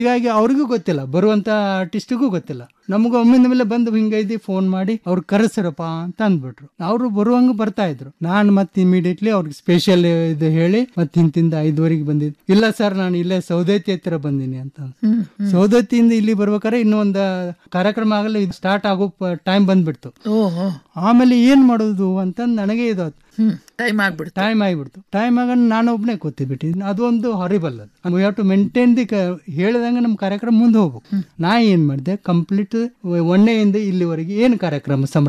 ಹೀಗಾಗಿ ಅವ್ರಿಗೂ ಗೊತ್ತಿಲ್ಲ ಬರುವಂತ ಆರ್ಟಿಸ್ಟಿಗೂ ಗೊತ್ತಿಲ್ಲ ನಮಗೂ ಒಮ್ಮಿಂದ ಮೇಲೆ ಬಂದು ಹಿಂಗೈದಿ ಫೋನ್ ಮಾಡಿ ಅವ್ರು ಕರೆಸ್ರಪ್ಪ ಅಂತ ಅಂದ್ಬಿಟ್ರು ಅವರು ಬರುವಂಗ ಬರ್ತಾ ಇದ್ರು ನಾನು ಮತ್ತೆ ಇಮಿಡಿಯೇಟ್ಲಿ ಅವ್ರಿಗೆ ಸ್ಪೆಷಲ್ ಇದು ಹೇಳಿ ಮತ್ತೆ ಹಿಂತಿಂದ ಐದುವರೆಗೆ ಬಂದಿದ್ದು ಇಲ್ಲ ಸರ್ ನಾನು ಇಲ್ಲೇ ಸೌದತ್ತಿ ಹತ್ತಿರ ಬಂದೀನಿ ಅಂತ ಹ್ಮ್ ಸೌದತ್ತಿಯಿಂದ ಇಲ್ಲಿ ಬರ್ಬೇಕಾದ್ರೆ ಇನ್ನೂ ಒಂದು ಕಾರ್ಯಕ್ರಮ ಆಗಲ್ಲ ಇದು ಸ್ಟಾರ್ಟ್ ಆಗೋ ಟೈಮ್ ಬಂದ್ಬಿಡ್ತು ಓಹೋ ಆಮೇಲೆ ಏನ್ ಮಾಡೋದು ಅಂತ ನನಗೆ ಇದು ಹ್ಮ್ ಟೈಮ್ ಆಗ್ಬಿಡ್ತು ಟೈಮ್ ಆಗಿಬಿಡ್ತು ಟೈಮ್ ಆಗ ನಾನು ಒಬ್ಬನೇ ಕೂತಿಬಿಟ್ಟಿದ್ದೀನಿ ಅದು ಒಂದು ಹಾರಿಬಲ್ ಅದು we have to maintain the ಹೇಳಿದಂಗೆ ನಮ್ಮ ಕಾರ್ಯಕ್ರಮ ಮುಂದೆ ಹೋಗ್ಬೇಕು ನಾ ಏನ್ ಮಾಡಿದೆ ಕಂಪ್ಲೀಟ್ ಒಣ್ಣೆಯಿಂದ ಇಲ್ಲಿವರೆಗೆ ಏನು ಕಾರ್ಯಕ್ರಮ ಸಂಭ್ರಮ